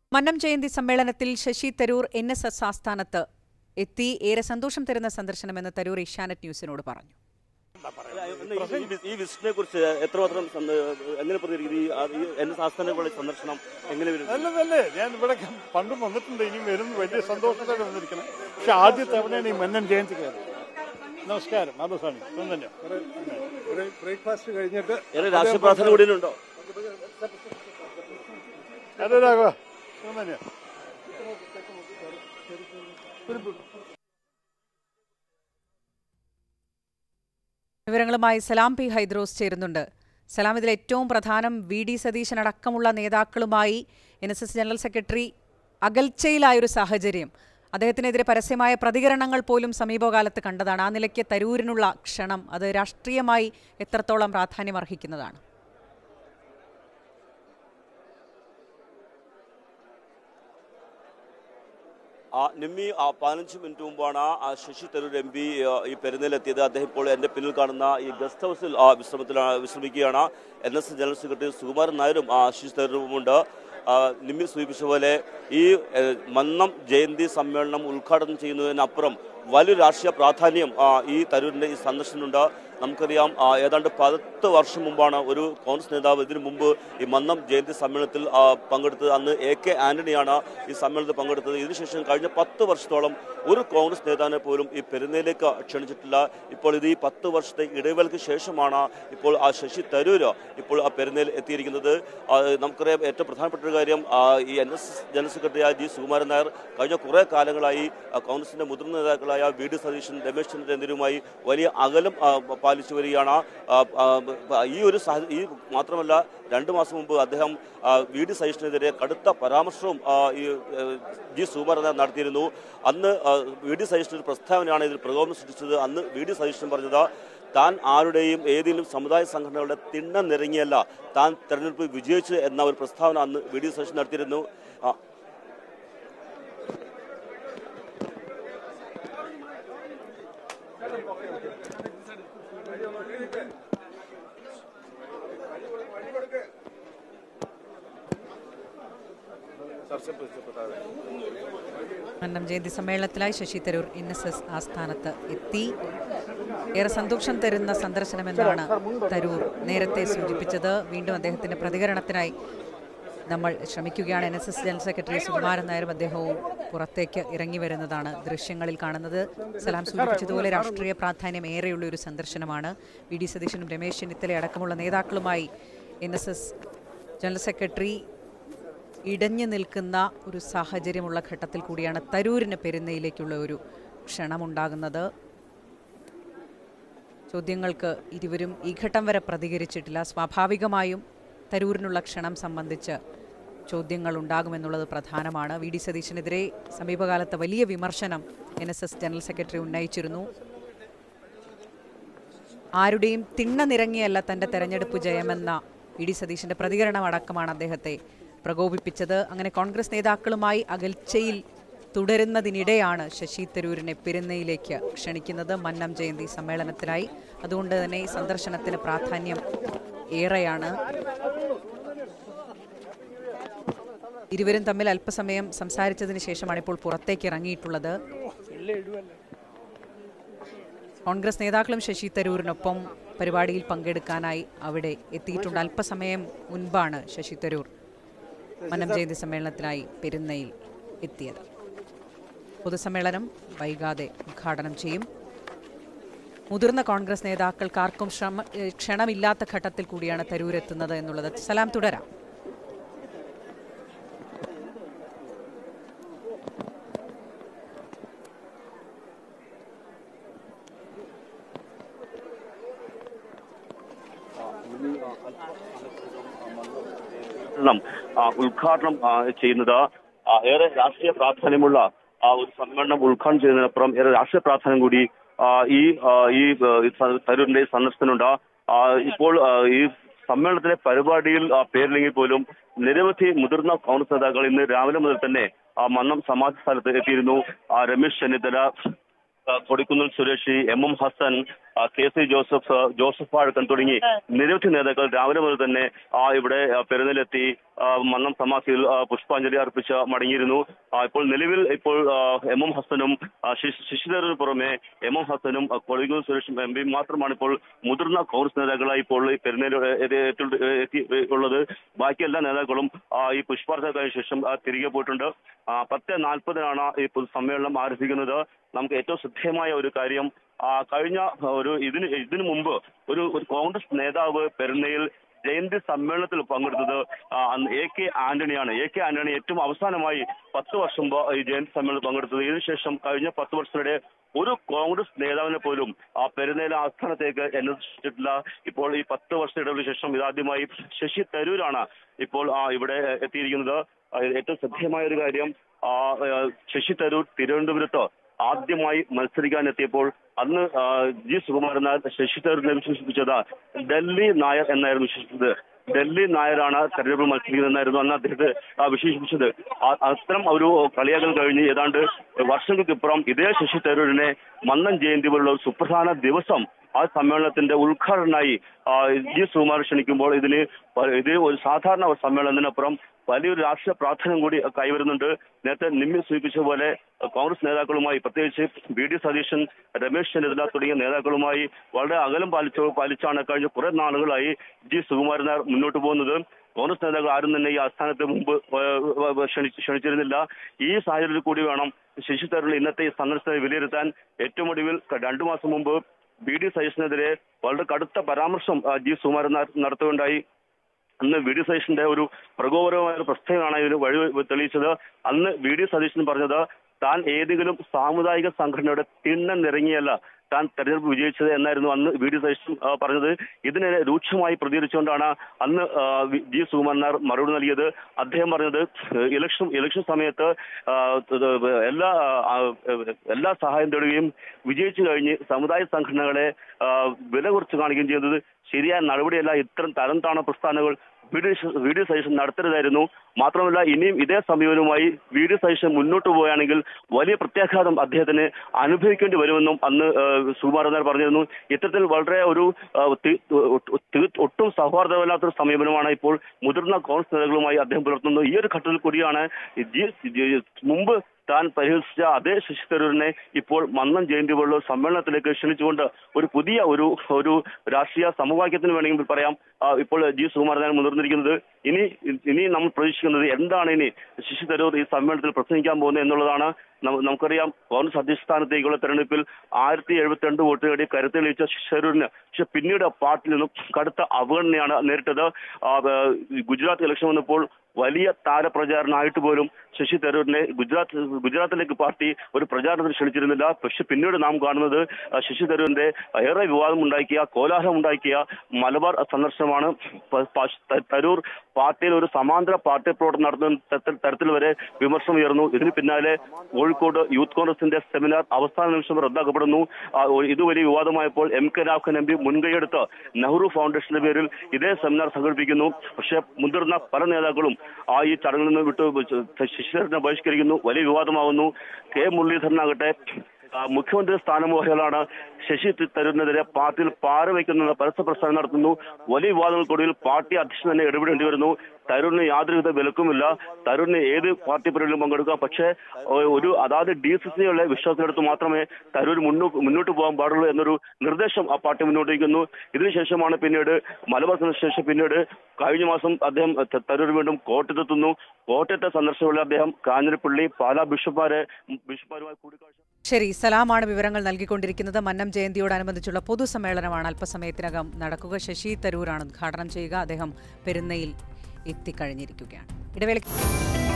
മന്നം ജയന്തി സമ്മേളനത്തിൽ Shashi Tharoor N S S ആസ്ഥാനത്ത് എത്തി ഏറെ സന്തോഷം തരുന്ന സന്ദർശനമെന്ന് തരൂർ ഏഷ്യാനെറ്റ് ന്യൂസിനോട് പറഞ്ഞു ഈ വിസിറ്റിനെ കുറിച്ച് എത്രമാത്രം സന്ദ- എങ്ങനെ പ്രതികരിക്കും ഈ ആ- ഈ എന്റെ ആസ്ഥാനങ്ങളുടെ സന്ദർശനം എങ്ങനെ വരും നല്ലതല്ലേ ഞാൻ ഇവിടെ പണ്ടും വന്നിട്ടുണ്ട് ഇനിയും വരുന്നു വലിയ സന്തോഷത്തോടെ വന്നിരിക്കണം പക്ഷെ ആദ്യ തവണയാണ് ഈ മന്നൻ ജയന്തി കയറി നമസ്കാരം മാധവസ്വാമി തന്നെ ഒരു ബ്രേക്ക്ഫാസ്റ്റ് കഴിഞ്ഞിട്ട് ഏറെ രാഷ്ട്രീയ പ്രാധാന്യം കൂടി ഉണ്ടോ അതെ രാഘവ തന്നെ വിവരങ്ങളുമായി സലാം പി ഹൈദ്രോസ് ചേരുന്നുണ്ട് സലാം ഇതിൽ ഏറ്റവും പ്രധാനം വി ഡി സതീശൻ അടക്കമുള്ള നേതാക്കളുമായി N S S general secretary അകൽച്ചയിലായൊരു സാഹചര്യം അദ്ദേഹത്തിനെതിരെ പരസ്യമായ പ്രതികരണങ്ങൾ പോലും സമീപകാലത്ത് കണ്ടതാണ് ആ നിലയ്ക്ക് തരൂരിനുള്ള ക്ഷണം അത് രാഷ്ട്രീയമായി എത്രത്തോളം പ്രാധാന്യം അർഹിക്കുന്നതാണ് ആ നിമ്മി ആ പതിനഞ്ച് മിനിറ്റ് മുമ്പാണ് ആ ശശി തരൂർ എം പി ഈ പെരുന്നയിലെത്തിയത് അദ്ദേഹം ഇപ്പോൾ എന്റെ പിന്നിൽ കാണുന്ന ഈ ഗസ്റ്റ് ഹൗസിൽ ആ വിശ്രമത്തിലാണ് വിശ്രമിക്കുകയാണ് N S general secretary Sukumaran നായരും ആ ശശി തരൂരുമുണ്ട് ആ, നിമ്മി സൂചിപ്പിച്ച പോലെ ഈ എ, മന്നം ജയന്തി സമ്മേളനം ഉദ്ഘാടനം ചെയ്യുന്നതിനപ്പുറം വലിയൊരു രാഷ്ട്രീയ പ്രാധാന്യം ആ, ഈ തരൂരിന്റെ ഈ സന്ദർശനമുണ്ട് നമുക്കറിയാം ആ, ഏതാണ്ട് പത്ത് വർഷം മുമ്പാണ് ഒരു കോൺഗ്രസ് നേതാവ് ഇതിനു മുമ്പ് ഈ മന്നം ജയന്തി സമ്മേളനത്തിൽ ആ, പങ്കെടുത്തത് അന്ന് എ കെ ആന്റണിയാണ് ഈ സമ്മേളനത്തിൽ പങ്കെടുത്തത് ഇതിനുശേഷം കഴിഞ്ഞ പത്ത് വർഷത്തോളം ഒരു കോൺഗ്രസ് നേതാവിനെ പോലും ഈ പെരുന്നയിലേക്ക് ക്ഷണിച്ചിട്ടില്ല ഇപ്പോൾ ഇത് ഈ പത്ത് വർഷത്തെ ഇടവേളയ്ക്ക് ശേഷമാണ് ഇപ്പോൾ ആ ശശി തരൂർ ഇപ്പോൾ ആ പെരുന്നയിൽ എത്തിയിരിക്കുന്നത് ആ, നമുക്കറിയാം ഏറ്റവും പ്രധാനപ്പെട്ട ഒരു കാര്യം ആ, ഈ എൻ എസ് എസ് ജനറൽ സെക്രട്ടറിയായ ജി സുകുമാരൻ നായർ കഴിഞ്ഞ കുറേ കാലങ്ങളായി ആ, കോൺഗ്രസിന്റെ മുതിർന്ന നേതാക്കളായ വി ഡി സതീശൻ രമേശ് ചന്ദ്രൻ എന്നിവരുമായി വലിയ അകലം ആ, പാലിച്ചു വരികയാണ് ആ, ആ, ആ, ഈ ഒരു സാഹചര്യം ഈ മാത്രമല്ല രണ്ട് മാസം മുമ്പ് അദ്ദേഹം ആ, വി ഡി സതീശനെതിരെ കടുത്ത പരാമർശവും ആ, ഈ ഏ, ജി സുകുമാരൻ നായർ നടത്തിയിരുന്നു അന്ന് ആ, വി ഡി സതീശൻ ഒരു പ്രസ്താവനയാണ് ഇതിൽ പ്രകോപനം സൃഷ്ടിച്ചത് അന്ന് വി ഡി സതീശൻ പറഞ്ഞത് താൻ ആരുടെയും ഏതെങ്കിലും സമുദായ സംഘടനകളുടെ തിണ്ണം നിറങ്ങിയല്ല താൻ തെരഞ്ഞെടുപ്പ് വിജയിച്ചു എന്ന ഒരു പ്രസ്താവന അന്ന് വി ഡി സതീശൻ നടത്തിയിരുന്നു ആ, മന്നം ജയന്തി സമ്മേളനത്തിലായി Shashi Tharoor N S S ആസ്ഥാനത്ത് എത്തി ഏറെ സന്തോഷം തരുന്ന സന്ദർശനമെന്നാണ് തരൂർ നേരത്തെ സൂചിപ്പിച്ചത് വീണ്ടും അദ്ദേഹത്തിന്റെ പ്രതികരണത്തിനായി നമ്മൾ ശ്രമിക്കുകയാണ് N S S general secretary Sukumaran നായരും അദ്ദേഹവും പുറത്തേക്ക് ഇറങ്ങി വരുന്നതാണ് ദൃശ്യങ്ങളിൽ കാണുന്നത് സലാം സൂചിപ്പിച്ചതുപോലെ രാഷ്ട്രീയ പ്രാധാന്യം ഏറെയുള്ള ഒരു സന്ദർശനമാണ് വി ഡി സതീശനും രമേശ് ചെന്നിത്തല അടക്കമുള്ള നേതാക്കളുമായി N S S general secretary ഇടഞ്ഞു നിൽക്കുന്ന ഒരു സാഹചര്യമുള്ള ഘട്ടത്തിൽ കൂടിയാണ് തരൂരിന് പെരുന്നയിലേക്കുള്ള ഒരു ക്ഷണമുണ്ടാകുന്നത് ചോദ്യങ്ങൾക്ക് ഇരുവരും ഈ ഘട്ടം വരെ പ്രതികരിച്ചിട്ടില്ല സ്വാഭാവികമായും തരൂരിനുള്ള ക്ഷണം സംബന്ധിച്ച് ചോദ്യങ്ങൾ ഉണ്ടാകുമെന്നുള്ളത് പ്രധാനമാണ് വി ഡി സതീശനെതിരെ സമീപകാലത്ത് വലിയ വിമർശനം N S S general secretary ഉന്നയിച്ചിരുന്നു ആരുടെയും തിണ്ണ നിറങ്ങിയല്ല തൻ്റെ തെരഞ്ഞെടുപ്പ് ജയമെന്ന വി ഡി സതീശൻ്റെ പ്രതികരണം അടക്കമാണ് അദ്ദേഹത്തെ പ്രകോപിപ്പിച്ചത് അങ്ങനെ കോൺഗ്രസ് നേതാക്കളുമായി അകൽച്ചയിൽ തുടരുന്നതിനിടെയാണ് ശശി തരൂരിനെ പെരുന്നയിലേക്ക് ക്ഷണിക്കുന്നത് മന്നം ജയന്തി സമ്മേളനത്തിനായി അതുകൊണ്ട് തന്നെ ഈ സന്ദർശനത്തിന് പ്രാധാന്യം ഏറെയാണ് ഇരുവരും തമ്മിൽ അല്പസമയം സംസാരിച്ചതിന് ശേഷമാണ് ഇപ്പോൾ പുറത്തേക്ക് ഇറങ്ങിയിട്ടുള്ളത് കോൺഗ്രസ് നേതാക്കളും ശശി തരൂരിനൊപ്പം പരിപാടിയിൽ പങ്കെടുക്കാനായി അവിടെ എത്തിയിട്ടുണ്ട് അല്പസമയം മുൻപാണ് ശശി തരൂർ മന്നം ജയന്തി സമ്മേളനത്തിനായി പെരുന്നയിൽ എത്തിയത് പൊതുസമ്മേളനം വൈകാതെ ഉദ്ഘാടനം ചെയ്യും മുതിർന്ന കോൺഗ്രസ് നേതാക്കൾക്കാർക്കും ശ്രമ ഏഹ് ക്ഷണമില്ലാത്ത ഘട്ടത്തിൽ കൂടിയാണ് തരൂർ എത്തുന്നത് എന്നുള്ളത് സലാം തുടരാം സമ്മേളനം ആ, ഉദ്ഘാടനം ആ, ചെയ്യുന്നത് ആ, ഏറെ രാഷ്ട്രീയ പ്രാധാന്യമുള്ള ആ, ഒരു സമ്മേളനം ഉദ്ഘാടനം ചെയ്യുന്നതിനപ്പുറം ഏറെ രാഷ്ട്രീയ പ്രാധാന്യം കൂടി ആ, ഈ ആ, ഈ ആ, ഈ സ- തരൂരിന്റെ സന്ദർശനമുണ്ട് ആ, ഇപ്പോൾ ആ, ഈ സമ്മേളനത്തിലെ പരിപാടിയിൽ ആ, പേരില്ലെങ്കിൽ പോലും നിരവധി മുതിർന്ന കോൺഗ്രസ് നേതാക്കൾ ഇന്ന് രാവിലെ മുതൽ തന്നെ ആ, മന്നം സമാധി സ്ഥലത്ത് എത്തിയിരുന്നു ആ, രമേശ് ചെന്നിത്തല ആ, കൊടിക്കുന്നിൽ സുരേഷ് എം എം ഹസൻ ആ, കെ സി ജോസഫ് ആ, ജോസഫ് വാഴക്കൻ തുടങ്ങി നിരവധി നേതാക്കൾ രാവിലെ മുതൽ തന്നെ ആ, ഇവിടെ ആ, പെരുന്നിലെത്തി ആ, മന്നം സമാധിയിൽ ആ, പുഷ്പാഞ്ജലി അർപ്പിച്ച് മടങ്ങിയിരുന്നു ആ, ഇപ്പോൾ നിലവിൽ ഇപ്പോൾ ആ, എം എം ഹസനും ആ, ശശി- ശശിധരന് പുറമെ എം എം ഹസനും ആ, കൊടികുന്നിൽ സുരേഷും എം പിയും മാത്രമാണ് ഇപ്പോൾ മുതിർന്ന കോൺഗ്രസ് നേതാക്കളായി ഇപ്പോൾ ഈ പെരുന്നേൽ എത്തി ഉള്ളത് ബാക്കി എല്ലാ നേതാക്കളും ആ, ഈ പുഷ്പാർച്ചന കഴിഞ്ഞ ശേഷം ആ, തിരികെ പോയിട്ടുണ്ട് ആ, പത്ത് നാൽപ്പതിനാണ് ഈ പൊതുസമ്മേളനം ആരംഭിക്കുന്നത് നമുക്ക് ഏറ്റവും ശ്രദ്ധേയമായ ഒരു കാര്യം ആ, കഴിഞ്ഞ ഒരു ഇതിന് ഇതിനു മുമ്പ് ഒരു ഒരു കോൺഗ്രസ് നേതാവ് പെരുന്നയിൽ ജയന്തി സമ്മേളനത്തിൽ പങ്കെടുത്തത് ആ, അന്ന് എ കെ ആന്റണിയാണ് എ കെ ആന്റണി ഏറ്റവും അവസാനമായി പത്ത് വർഷം മുമ്പ് ഈ ജയന്തി സമ്മേളനത്തിൽ പങ്കെടുത്തത് ഇതിനുശേഷം കഴിഞ്ഞ പത്ത് വർഷത്തിനിടെ ഒരു കോൺഗ്രസ് നേതാവിനെ പോലും ആ പെരുന്നേല ആസ്ഥാനത്തേക്ക് അനുവദിച്ചിട്ടില്ല ഇപ്പോൾ ഈ പത്ത് വർഷ ഇടവേളയ്ക്ക് ശേഷം ഇതാദ്യമായി ശശി തരൂരാണ് ഇപ്പോൾ ആ, ഇവിടെ എത്തിയിരിക്കുന്നത് ആ, ഏറ്റവും ശ്രദ്ധേയമായ ഒരു കാര്യം ആ, ആ, ശശി തരൂർ തിരുവനന്തപുരത്ത് ആദ്യമായി മത്സരിക്കാൻ എത്തിയപ്പോൾ അന്ന് ആ, ജി സുകുമാരൻ നായർ ശശി തരൂരിനെ വിശേഷിപ്പിച്ചത് ഡൽഹി നായർ എന്നായിരുന്നു വിശേഷിപ്പിച്ചത് ഡൽഹി നായരാണ് തെരഞ്ഞെടുപ്പ് മത്സരിക്കുന്നതെന്നായിരുന്നു അന്ന് അദ്ദേഹത്തെ ആ, വിശേഷിപ്പിച്ചത് ആ- അത്തരം ഒരു കളിയാക്കൽ കഴിഞ്ഞ് ഏതാണ്ട് വർഷങ്ങൾക്കിപ്പുറം ഇതേ ശശി തരൂരിനെ മന്നം ജയന്തി പോലുള്ള ഒരു സുപ്രധാന ദിവസം ആ സമ്മേളനത്തിന്റെ ഉദ്ഘാടനായി ആ, ജി സുകുമാരൻ ക്ഷണിക്കുമ്പോൾ ഇതിന് പ- ഇത് ഒരു സാധാരണ ഒരു സമ്മേളനത്തിനപ്പുറം വലിയൊരു രാഷ്ട്രീയ പ്രാധാന്യം കൂടി കൈവരുന്നുണ്ട് നേരത്തെ നിമ്മി സൂചിപ്പിച്ച പോലെ കോൺഗ്രസ് നേതാക്കളുമായി പ്രത്യേകിച്ച് വി ഡി സതീശൻ രമേശ് ചെന്നിത്തല തുടങ്ങിയ നേതാക്കളുമായി വളരെ അകലം പാലിച്ചു പാലിച്ചാണ് കഴിഞ്ഞ കുറെ നാളുകളായി ജി സുകുമാരൻ നായർ മുന്നോട്ട് പോകുന്നത് കോൺഗ്രസ് നേതാക്കൾ ആരും തന്നെ ഈ ആസ്ഥാനത്ത് മുമ്പ് ഏഹ്, ക്ഷണിച്ച് ക്ഷണിച്ചിരുന്നില്ല ഈ സാഹചര്യത്തിൽ കൂടി വേണം ശശി തരൂരിന്റെ ഇന്നത്തെ ഈ സന്ദർശനത്തെ വിലയിരുത്താൻ ഏറ്റവും ഒടുവിൽ രണ്ടു മാസം മുമ്പ് ബി ഡി സതീശനെതിരെ വളരെ കടുത്ത പരാമർശം ആ, ജി സുകുമാരൻ നായർ നടത്തുകയുണ്ടായി അന്ന് വി ഡി സതീശന്റെ ഒരു പ്രകോപനമായ ഒരു പ്രസ്താവനയാണ് ഇതിന് വഴി തെളിയിച്ചത് അന്ന് വി ഡി സതീശൻ പറഞ്ഞത് താൻ ഏതെങ്കിലും സാമുദായിക സംഘടനയുടെ തിണ്ണം നിറങ്ങിയല്ല താൻ തെരഞ്ഞെടുപ്പ് വിജയിച്ചത് എന്നായിരുന്നു അന്ന് വി ഡി സതീശൻ ആ, പറഞ്ഞത് ഇതിനെ രൂക്ഷമായി പ്രതികരിച്ചുകൊണ്ടാണ് അന്ന് ആ, വി- ജി സുകുമാരൻ നായർ മറുപടി നൽകിയത് അദ്ദേഹം പറഞ്ഞത് ഇലക്ഷൻ ഇലക്ഷൻ സമയത്ത് ആ, ഇത് എല്ലാ ആ, എല്ലാ സഹായം തേടുകയും വിജയിച്ചു കഴിഞ്ഞ് സമുദായ സംഘടനകളെ ആ, വില കുറച്ച് കാണിക്കുകയും ചെയ്തത് ശരിയായ നടപടിയല്ല ഇത്തരം തരം താണ പ്രസ്ഥാനങ്ങൾ വി ഡി സ- വി ഡി സതീശൻ നടത്തരുതായിരുന്നു മാത്രമല്ല ഇനിയും ഇതേ സമീപനവുമായി വി ഡി സതീശൻ മുന്നോട്ട് പോവുകയാണെങ്കിൽ വലിയ പ്രത്യാഘാതം അദ്ദേഹത്തിന് അനുഭവിക്കേണ്ടി വരുമെന്നും അന്ന് സുകുമാരൻ നായർ പറഞ്ഞിരുന്നു ഇത്തരത്തിൽ വളരെ ഒരു ആ, തി- ഒ- തി- ഒട്ടും സൗഹാർദ്ദമില്ലാത്തൊരു സമീപനമാണ് ഇപ്പോൾ മുതിർന്ന കോൺഗ്രസ് നേതാക്കളുമായി അദ്ദേഹം പുലർത്തുന്നത് ഈ ഒരു ഘട്ടത്തിൽ കൂടിയാണ് ജി- ജി- മുമ്പ് താൻ പരിഹസിച്ച അതേ ശശി തരൂരിനെ ഇപ്പോൾ മന്നം ജയന്തി പോലുള്ള ഒരു സമ്മേളനത്തിലേക്ക് ക്ഷണിച്ചുകൊണ്ട് ഒരു പുതിയ ഒരു ഒരു രാഷ്ട്രീയ സമവാക്യത്തിന് വേണമെങ്കിൽ പറയാം ആ, ഇപ്പോൾ ജി സുകുമാരനാണ് മുതിർന്നിരിക്കുന്നത് ഇനി ഇനി നമ്മൾ പ്രതീക്ഷിക്കുന്നത് എന്താണ് ഇനി ശശി തരൂർ ഈ സമ്മേളനത്തിൽ പ്രസംഗിക്കാൻ പോകുന്നത് എന്നുള്ളതാണ് നം- നമുക്കറിയാം കോൺഗ്രസ് അധ്യക്ഷ സ്ഥാനത്തേക്കുള്ള തെരഞ്ഞെടുപ്പിൽ ആയിരത്തി എഴുപത്തിരണ്ട് വോട്ട് നേടി കരുത്ത് തെളിയിച്ച ശശി തരൂരിന് പക്ഷെ പിന്നീട് പാർട്ടിയിൽ നിന്നും കടുത്ത അവഗണനയാണ് നേരിട്ടത് ആ, ആ, ഗുജറാത്ത് ഇലക്ഷൻ വന്നപ്പോൾ വലിയ താരപ്രചാരണമായിട്ട് പോലും ശശി തരൂരിനെ ഗുജറാത്ത് ഗുജറാത്തിലേക്ക് പാർട്ടി ഒരു പ്രചാരണത്തിന് ക്ഷണിച്ചിരുന്നില്ല പക്ഷെ പിന്നീട് നാം കാണുന്നത് ആ, ശശി തരൂരിന്റെ ഏറെ വിവാദം ഉണ്ടാക്കിയ കോലാഹലം ഉണ്ടാക്കിയ മലബാർ സന്ദർശനമാണ് പ- പ- ത- തരൂർ പാർട്ടിയിൽ ഒരു സമാന്തര പാർട്ടി പ്രവർത്തനം നടത്തുന്ന തരത്തിൽ- തരത്തിൽ വരെ വിമർശനം ഉയർന്നു ഇതിന് പിന്നാലെ കോഴിക്കോട് യൂത്ത് കോൺഗ്രസിന്റെ സെമിനാർ അവസാന നിമിഷം റദ്ദാക്കപ്പെടുന്നു ആ, ഒ- ഇത് വലിയ വിവാദമായപ്പോൾ M K Raghavan M P മുൻകൈയെടുത്ത് നെഹ്റു ഫൗണ്ടേഷന്റെ പേരിൽ ഇതേ സെമിനാർ സംഘടിപ്പിക്കുന്നു പക്ഷേ മുതിർന്ന പല നേതാക്കളും ആ ഈ ചടങ്ങിൽ നിന്ന് വിട്ട് ശശിധരനെ ബഹിഷ്കരിക്കുന്നു വലിയ വിവാദമാകുന്നു കെ മുരളീധരനാകട്ടെ ആ, മുഖ്യമന്ത്രി സ്ഥാനമോഹികളാണ് ശശി തരൂരിനെതിരെ പാർട്ടിയിൽ പാറവയ്ക്കുന്ന പരസ്യ പ്രസ്താവന നടത്തുന്നു വലിയ വിവാദങ്ങൾക്കൊടുവിൽ പാർട്ടി അധ്യക്ഷൻ തന്നെ ഇടപെടേണ്ടി വരുന്നു തരൂരിന് യാതൊരുവിധ വിലക്കുമില്ല തരൂരിന് ഏത് പാർട്ടി പരിപാടിയിലും പങ്കെടുക്കാം പക്ഷേ ഒ- ഒരു അതാത് ഡി സി സിയുടെ വിശ്വാസത്തിലെടുത്ത് മാത്രമേ തരൂർ മുന്നോട്ട് മുന്നോട്ട് പോകാൻ പാടുള്ളൂ എന്നൊരു നിർദ്ദേശം ആ പാർട്ടി മുന്നോട്ട് വയ്ക്കുന്നു ഇതിനുശേഷമാണ് പിന്നീട് മലബാർ സന്ദർശന ശേഷം പിന്നീട് കഴിഞ്ഞ മാസം അദ്ദേഹം ത- തരൂർ വീണ്ടും കോട്ടയത്തെത്തുന്നു കോട്ടയത്തെ സന്ദർശനങ്ങളിൽ അദ്ദേഹം കാഞ്ഞിരപ്പള്ളി പാലാ ബിഷപ്പാരെ ബിഷപ്പാരുമായി കൂടിക്കാഴ്ച ശരി സലാമാണ് വിവരങ്ങൾ നൽകിക്കൊണ്ടിരിക്കുന്നത് മന്നം ജയന്തിയോടനുബന്ധിച്ചുള്ള പൊതുസമ്മേളനമാണ് അല്പസമയത്തിനകം നടക്കുക ശശി തരൂരാണ് ഉദ്ഘാടനം ചെയ്യുക അദ്ദേഹം പെരുന്നയിൽ എത്തിക്കഴിഞ്ഞിരിക്കുകയാണ് ഇടവേളയ്ക്ക്